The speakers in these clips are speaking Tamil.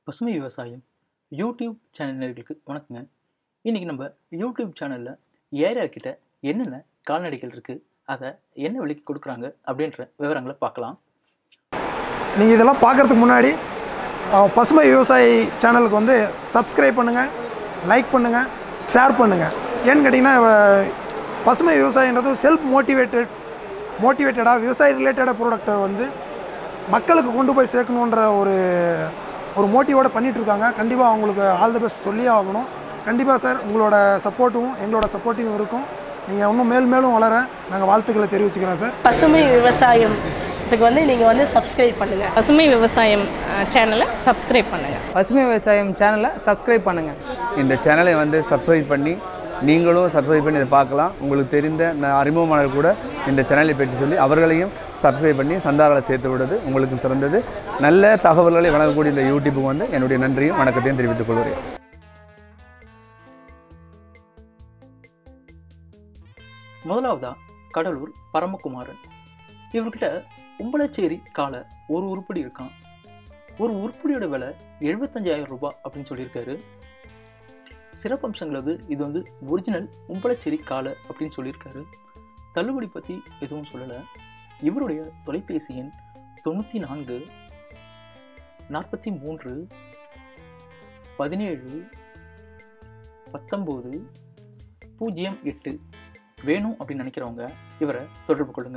பசுமை விவசாயம் யூடியூப் சேனல் நேயர்களுக்கு வணக்கங்க இன்றைக்கி நம்ம யூடியூப் சேனலில் ஏரியா கிட்ட என்னென்ன கால்நடைகள் இருக்குது அதை என்ன விலைக்கு கொடுக்குறாங்க அப்படின்ற விவரங்களை பார்க்கலாம் நீங்கள் இதெல்லாம் பார்க்குறதுக்கு முன்னாடி அஹ், பசுமை விவசாயி சேனலுக்கு வந்து சப்ஸ்கிரைப் பண்ணுங்கள் லைக் பண்ணுங்கள் ஷேர் பண்ணுங்கள் ஏன்னு கேட்டிங்கன்னா அஹ், பசுமை விவசாயன்றது செல்ஃப் மோட்டிவேட்டட் மோட்டிவேட்டடாக விவசாய ரிலேட்டடாக ப்ராடக்டை வந்து மக்களுக்கு கொண்டு போய் சேர்க்கணுன்ற ஒரு ஒரு மோட்டிவோட பண்ணிகிட்ருக்காங்க கண்டிப்பாக அவங்களுக்கு ஆல் தி பெஸ்ட் சொல்லியே ஆகணும் கண்டிப்பாக சார் உங்களோட சப்போர்ட்டும் எங்களோட சப்போர்ட்டும் இருக்கும் நீங்கள் இன்னும் மேல் மேலும் வளர நாங்கள் வாழ்த்துக்களை தெரிவிச்சுக்கிறோம் சார் பசுமை விவசாயம் இதுக்கு வந்து நீங்கள் வந்து சப்ஸ்கிரைப் பண்ணுங்கள் பசுமை விவசாயம் சேனலை சப்ஸ்கிரைப் பண்ணுங்கள் பசுமை விவசாயம் சேனலை சப்ஸ்கிரைப் பண்ணுங்கள் இந்த சேனலை வந்து சப்ஸ்கிரைப் பண்ணி நீங்களும் சப்ஸ்கிரைப் பண்ணி இதை பார்க்கலாம் உங்களுக்கு தெரிந்த ந- அறிமுகமானவர் கூட இந்த சேனலை பற்றி சொல்லி அவர்களையும் சப்ஸ்கிரைப் பண்ணி சந்தாரங்களை சேர்த்து விடுவது உங்களுக்கு சிறந்தது நல்ல தகவல்களை வழங்கக்கூடிய இந்த யூடியூப்புக்கு வந்து என்னுடைய நன்றியும் வணக்கத்தையும் தெரிவித்துக் கொள்கிறேன் முதலாவதா கடலூர் பரமகுமாரன் இவர்கிட்ட உம்பளச்சேரி காலை ஒரு உருப்படி இருக்கான் ஒரு உருப்படியோட விலை எழுபத்தஞ்சாயிரம் ரூபாய் அப்படின்னு சொல்லியிருக்காரு சிறப்பம்சங்கள் வந்து இது வந்து ஒரிஜினல் உம்பளச்சேரி காலை அப்படின்னு சொல்லியிருக்காரு தள்ளுபடி பற்றி எதுவும் சொல்லலை இவருடைய தொலைபேசி எண் தொண்ணூற்றி நான்கு நாற்பத்தி மூன்று பதினேழு பத்தொம்போது பூஜ்ஜியம் எட்டு வேணும் அப்படின்னு நினைக்கிறவங்க இவரை தொடர்பு கொள்ளுங்க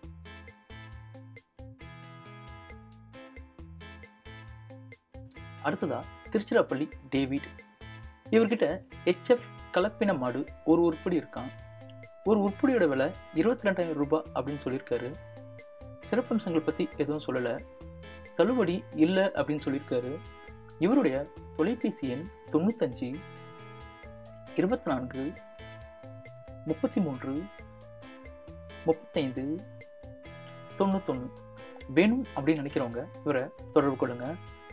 அடுத்ததா திருச்சிராப்பள்ளி டேவிட் இவர்கிட்ட ஹெச்எஃப் கலப்பின மாடு ஒரு உருப்படி இருக்கான் ஒரு உருப்படியோட விலை இருபத்தி ரெண்டாயிரம் ரூபாய் அப்படின்னு சொல்லியிருக்காரு சிறப்பம்சங்கள் பற்றி எதுவும் சொல்லலை தள்ளுபடி இல்லை அப்படின்னு சொல்லியிருக்காரு இவருடைய தொலைபேசி எண் தொண்ணூத்தஞ்சு இருபத்தி நான்கு முப்பத்தி மூன்று முப்பத்தைந்து தொண்ணூத்தொன்று வேணும் அப்படின்னு நினைக்கிறவங்க இவரை தொடர்பு கொள்ளுங்க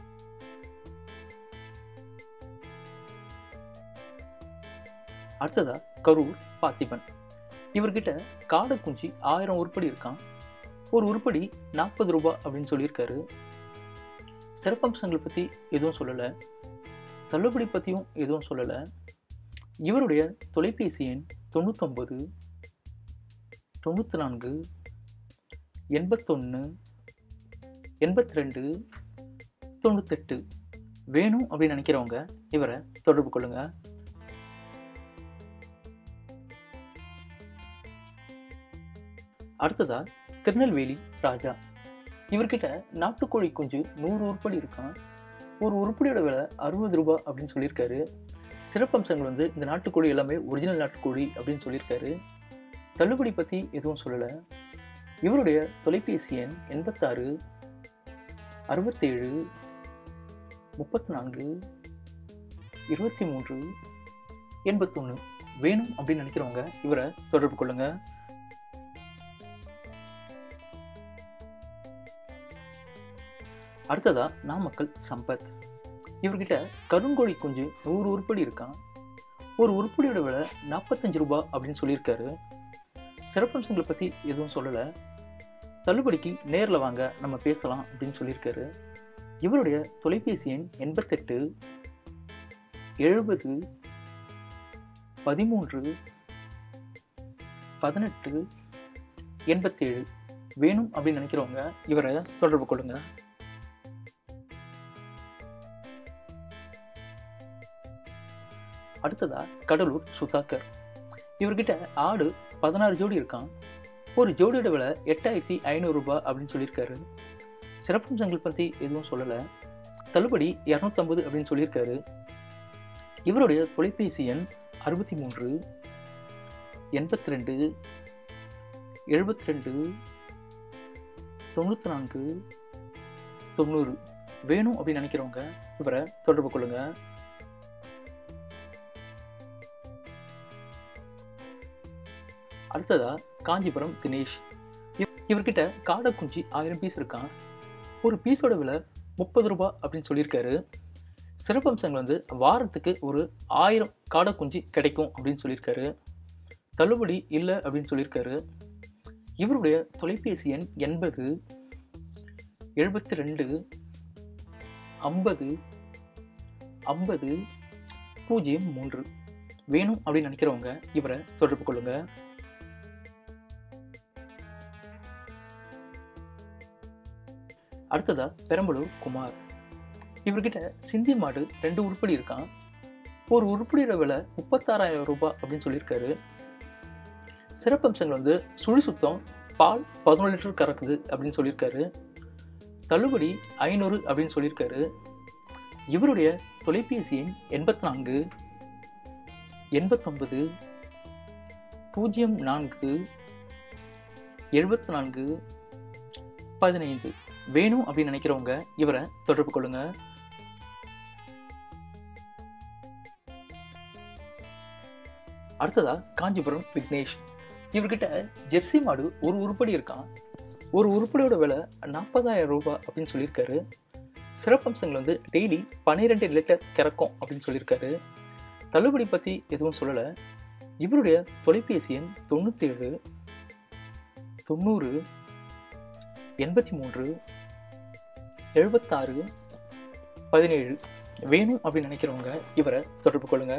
அடுத்ததா கரூர் பார்த்திபன் இவர்கிட்ட காடை குஞ்சு ஆயிரம் உருப்படி இருக்கான் ஒரு உருப்படி நாற்பது ரூபாய் அப்படின்னு சொல்லியிருக்காரு சிறப்பம்சங்களை பற்றி எதுவும் சொல்லலை தள்ளுபடி பற்றியும் எதுவும் சொல்லலை இவருடைய தொலைபேசி எண் தொண்ணூத்தொம்பது தொண்ணூற்றி நான்கு எண்பத்தொன்று எண்பத்தி ரெண்டு தொண்ணூத்தெட்டு வேணும் அப்படின்னு நினைக்கிறவங்க இவரை தொடர்பு கொள்ளுங்க அடுத்ததா திருநெல்வேலி ராஜா இவர்கிட்ட நாட்டுக்கோழி குஞ்சு நூறு உருப்படி இருக்கான் ஒரு உருப்படியோட விலை அறுபது ரூபாய் அப்படின்னு சொல்லியிருக்காரு சிறப்பம்சங்கள் வந்து இந்த நாட்டுக்கோழி எல்லாமே ஒரிஜினல் நாட்டுக்கோழி அப்படின்னு சொல்லியிருக்காரு தள்ளுபடி பற்றி எதுவும் சொல்லலை இவருடைய தொலைபேசி எண் எண்பத்தாறு அறுபத்தேழு முப்பத்தி நான்கு இருபத்தி மூன்று எண்பத்தொன்று வேணும் அப்படின்னு நினைக்கிறவங்க இவரை தொடர்பு கொள்ளுங்க அடுத்ததா நாமக்கல் சம்பத் இவர்கிட்ட கருங்கோழி குஞ்சு நூறு உருப்படி இருக்கான் ஒரு உருப்படியோட விலை நாற்பத்தஞ்சு ரூபாய் அப்படின்னு சொல்லியிருக்காரு சிறப்பம்சங்களை பற்றி எதுவும் சொல்லலை தள்ளுபடிக்கு நேரில் வாங்க நம்ம பேசலாம் அப்படின்னு சொல்லியிருக்காரு இவருடைய தொலைபேசி எண் எண்பத்தெட்டு எழுபது பதிமூன்று பதினெட்டு எண்பத்தேழு வேணும் அப்படின்னு நினைக்கிறவங்க இவரை தொடர்பு கொள்ளுங்க அடுத்ததா கடலூர் சுதாகர் இவர்கிட்ட ஆடு பதினாறு ஜோடி இருக்கான் ஒரு ஜோடியோட விலை எட்டாயிரத்தி ஐநூறுரூபா அப்படின்னு சொல்லியிருக்காரு சிறப்பம்சங்கள் பற்றி எதுவும் சொல்லலை தள்ளுபடி இரநூத்தம்பது அப்படின்னு சொல்லியிருக்காரு இவருடைய தொலைபேசி எண் அறுபத்தி மூன்று எண்பத்தி ரெண்டு எழுபத்தி ரெண்டு தொண்ணூற்றி நான்கு தொண்ணூறு வேணும் அப்படின்னு நினைக்கிறவங்க இவரை தொடர்பு கொள்ளுங்க அடுத்ததா காஞ்சிபுரம் தினேஷ் இவ- இவர்கிட்ட காடை குஞ்சு ஆயிரம் பீஸ் இருக்கான் ஒரு பீஸோட விலை முப்பது ரூபாய் அப்படின்னு சொல்லியிருக்காரு சிறப்பம்சங்கள் வந்து வாரத்துக்கு ஒரு ஆயிரம் காடை குஞ்சு கிடைக்கும் அப்படின்னு சொல்லியிருக்காரு தள்ளுபடி இல்லை அப்படின்னு சொல்லியிருக்காரு இவருடைய தொலைபேசி எண் எண்பது எழுபத்தி ரெண்டு ஐம்பது ஐம்பது பூஜ்ஜியம் மூன்று வேணும் அப்படின்னு நினைக்கிறவங்க இவரை தொடர்பு கொள்ளுங்க அடுத்ததா பெரம்பலூர் குமார் இவர்கிட்ட சிந்தி மாடு ரெண்டு உருப்படி இருக்கான் ஒரு உருப்படியோட விலை முப்பத்தாறாயிரம் ரூபாய் அப்படின்னு சொல்லியிருக்காரு சிறப்பம்சங்கள் வந்து சுழி சுத்தம் பால் பதினொன்று லிட்டர் கறக்குது அப்படின்னு சொல்லியிருக்காரு தள்ளுபடி ஐநூறு அப்படின்னு சொல்லியிருக்காரு இவருடைய தொலைபேசி எண் எண்பத்தி நான்கு எண்பத்தொன்பது பூஜ்ஜியம் நான்கு எழுபத்தி நான்கு பதினைந்து வேணும் அப்படின்னு நினைக்கிறவங்க இவரை தொடர்பு கொள்ளுங்க அடுத்ததா காஞ்சிபுரம் விக்னேஷ் இவர்கிட்ட ஜெர்சி மாடு ஒரு உருப்படி இருக்கான் ஒரு உருப்படியோட விலை நாற்பதாயிரம் ரூபாய் அப்படின்னு சொல்லியிருக்காரு சிறப்பம்சங்கள் வந்து டெய்லி பன்னிரெண்டு லிட்டர் கிறக்கும் அப்படின்னு சொல்லியிருக்காரு தள்ளுபடி பற்றி எதுவும் சொல்லலை இவருடைய தொலைபேசி எண் தொண்ணூற்றேழு தொண்ணூறு எண்பத்தி மூன்று எழுபத்தாறு பதினேழு வேணும் அப்படின்னு நினைக்கிறவங்க இவரை தொடர்பு கொள்ளுங்க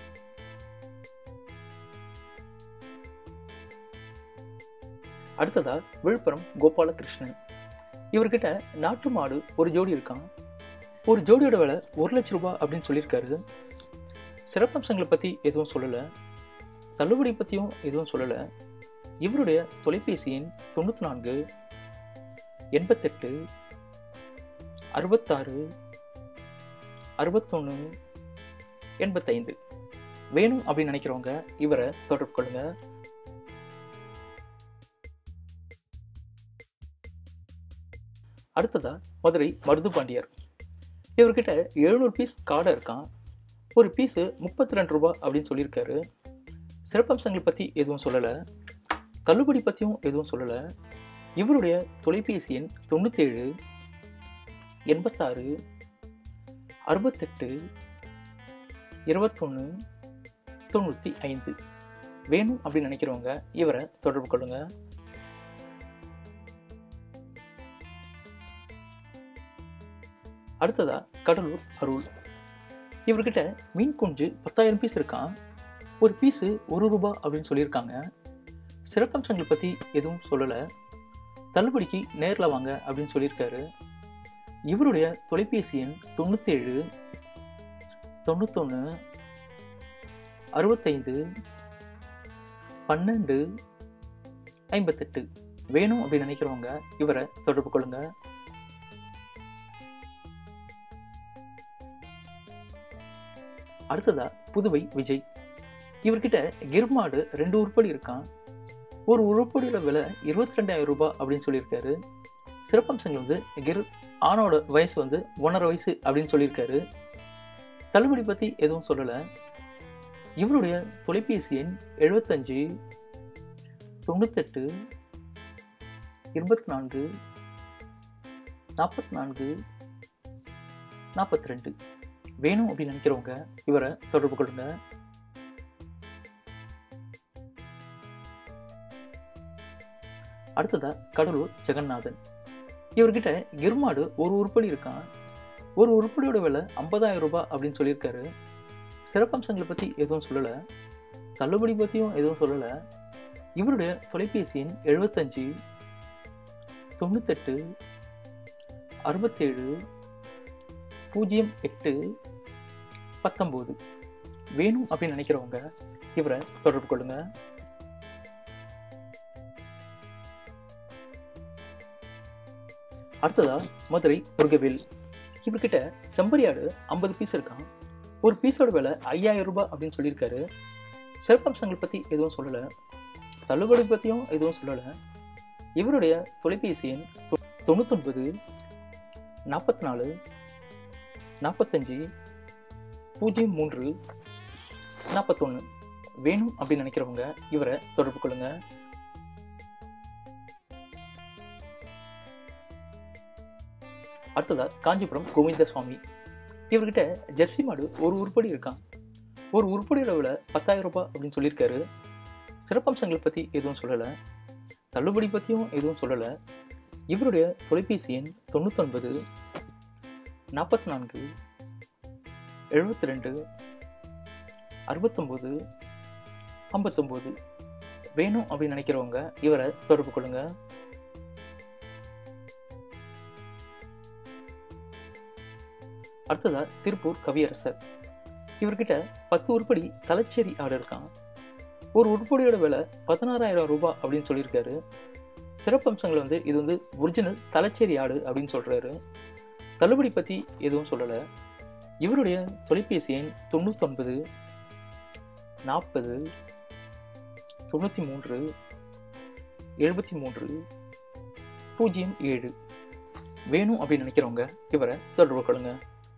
அடுத்ததா விழுப்புரம் கோபாலகிருஷ்ணன் இவர்கிட்ட நாட்டு மாடு ஒரு ஜோடி இருக்கான் ஒரு ஜோடியோட விலை ஒரு லட்ச ரூபாய் அப்படின்னு சொல்லியிருக்காரு சிறப்பம்சங்களை பற்றி எதுவும் சொல்லலை தள்ளுபடி பற்றியும் எதுவும் சொல்லலை இவருடைய தொலைபேசி எண் தொண்ணூற்றி நான்கு எண்பத்தெட்டு அறுபத்தாறு அறுபத்தொன்று எண்பத்தைந்து வேணும் அப்படின்னு நினைக்கிறவங்க இவரை தொடர்பு கொள்ளுங்க அடுத்ததா மதுரை மருது பாண்டியர் இவர்கிட்ட எழுநூறு பீஸ் காடை இருக்கான் ஒரு பீஸு முப்பத்தி ரெண்டு ரூபா அப்படின்னு சொல்லியிருக்காரு சிறப்பம்சங்கள் பற்றி எதுவும் சொல்லலை தள்ளுபடி பற்றியும் எதுவும் சொல்லலை இவருடைய தொலைபேசி எண் தொண்ணூற்றேழு எண்பத்தாறு அறுபத்தெட்டு இருபத்தொன்று தொண்ணூற்றி ஐந்து வேணும் அப்படின்னு நினைக்கிறவங்க இவரை தொடர்பு கொள்ளுங்க அடுத்ததா கடலூர் அருள் இவர்கிட்ட மீன் குஞ்சு பத்தாயிரம் பீஸ் இருக்கான் ஒரு பீஸு ஒரு ரூபா அப்படின்னு சொல்லியிருக்காங்க சிறப்பம்சங்களை பற்றி எதுவும் சொல்லலை தள்ளுபடிக்கு நேரில் வாங்க அப்படின்னு சொல்லியிருக்காரு இவருடைய தொலைபேசி எண் தொண்ணூற்றேழு தொண்ணூத்தொன்று அறுபத்தைந்து பன்னெண்டு ஐம்பத்தெட்டு வேணும் அப்படின்னு நினைக்கிறவங்க இவரை தொடர்பு கொள்ளுங்க அடுத்ததா புதுவை விஜய் இவர்கிட்ட கிர்மாடு ரெண்டு உருப்படி இருக்கான் ஒரு உருப்படியோட விலை இருபத்தி ரெண்டாயிரம் ரூபாய் அப்படின்னு சொல்லியிருக்காரு சிறப்பம்சங்கள் வந்து கிர் ஆணோட வயசு வந்து ஒன்றரை வயசு அப்படின்னு சொல்லியிருக்காரு தள்ளுபடி பற்றி எதுவும் சொல்லலை இவருடைய தொலைபேசி எண் எழுபத்தஞ்சு தொண்ணூத்தெட்டு இருபத்தி நான்கு நாற்பத்தி நான்கு நாற்பத்தி ரெண்டு வேணும் அப்படின்னு நினைக்கிறவங்க இவரை தொடர்பு கொள்ளுங்க அடுத்ததா கடலூர் ஜெகநாதன் இவர்கிட்ட கிர்மாடு ஒரு உருப்படி இருக்கான் ஒரு உருப்படியோட விலை ஐம்பதாயிரம் ரூபாய் அப்படின்னு சொல்லியிருக்காரு சிறப்பம்சங்களை பற்றி எதுவும் சொல்லலை தள்ளுபடி பற்றியும் எதுவும் சொல்லலை இவருடைய தொலைபேசி எண் எழுபத்தஞ்சு தொண்ணூத்தெட்டு அறுபத்தேழு பூஜ்ஜியம் எட்டு பத்தொம்போது வேணும் அப்படின்னு நினைக்கிறவங்க இவரை தொடர்பு கொள்ளுங்க அடுத்ததா மதுரை முருகவேல் இவர்கிட்ட செம்பரியாடு ஐம்பது பீஸ் இருக்கான் ஒரு பீஸோட விலை ஐயாயிரம் ரூபாய் அப்படின்னு சொல்லியிருக்காரு சிறப்பம்சங்கள் பற்றி எதுவும் சொல்லலை தள்ளுபடி பற்றியும் எதுவும் சொல்லலை இவருடைய தொலைபேசி எண் தொ- தொண்ணூத்தொன்பது நாற்பத்தி நாலு நாற்பத்தஞ்சு பூஜ்ஜியம் மூன்று நாற்பத்தொன்று வேணும் அப்படின்னு நினைக்கிறவங்க இவரை தொடர்பு கொள்ளுங்க அடுத்ததா காஞ்சிபுரம் கோவிந்த சுவாமி இவர்கிட்ட ஜெர்சி மாடு ஒரு உருப்படி இருக்கான் ஒரு உருப்படியோட விலை பத்தாயிரம் ரூபாய் அப்படின்னு சொல்லியிருக்காரு சிறப்பம்சங்களை பற்றி எதுவும் சொல்லலை தள்ளுபடி பற்றியும் எதுவும் சொல்லலை இவருடைய தொலைபேசி எண் தொண்ணூத்தொன்பது நாற்பத்தி நான்கு எழுபத்தி ரெண்டு அறுபத்தொம்போது ஐம்பத்தொம்போது வேணும் அப்படின்னு நினைக்கிறவங்க இவரை தொடர்பு கொள்ளுங்க அடுத்ததா திருப்பூர் கவியரசர் இவர்கிட்ட பத்து உருப்படி தலைச்சேரி ஆடு இருக்கான் ஒரு உருப்படியோட விலை பதினாறாயிரம் ரூபாய் அப்படின்னு சொல்லியிருக்காரு சிறப்பம்சங்கள் வந்து இது வந்து ஒரிஜினல் தலைச்சேரி ஆடு அப்படின்னு சொல்கிறாரு தள்ளுபடி பற்றி எதுவும் சொல்லலை இவருடைய தொலைபேசி எண் தொண்ணூத்தொன்பது நாற்பது தொண்ணூற்றி மூன்று எழுபத்தி மூன்று பூஜ்ஜியம் ஏழு வேணும் அப்படின்னு நினைக்கிறவங்க இவரை தொடர்பு கொள்ளுங்க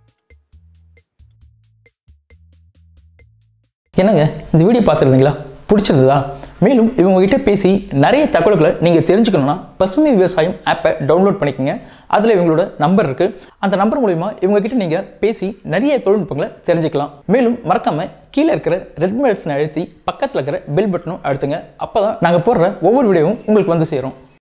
என்னங்க இந்த வீடியோ பார்த்துருந்தீங்களா பிடிச்சிருந்ததா மேலும் இவங்ககிட்ட பேசி நிறைய தகவல்களை நீங்கள் தெரிஞ்சுக்கணுன்னா பசுமை விவசாயம் ஆப்பை டவுன்லோட் பண்ணிக்கோங்க அதில் இவங்களோட நம்பர் இருக்குது அந்த நம்பர் மூலிமா இவங்ககிட்ட நீங்கள் பேசி நிறைய தொழில்நுட்பங்களை தெரிஞ்சுக்கலாம் மேலும் மறக்காமல் கீழே இருக்கிற ரெட் பட்டனை அழுத்தி பக்கத்தில் இருக்கிற பெல் பட்டனும் அழுத்துங்க அப்போ தான் நாங்கள் போடுற ஒவ்வொரு வீடியோவும் உங்களுக்கு வந்து சேரும்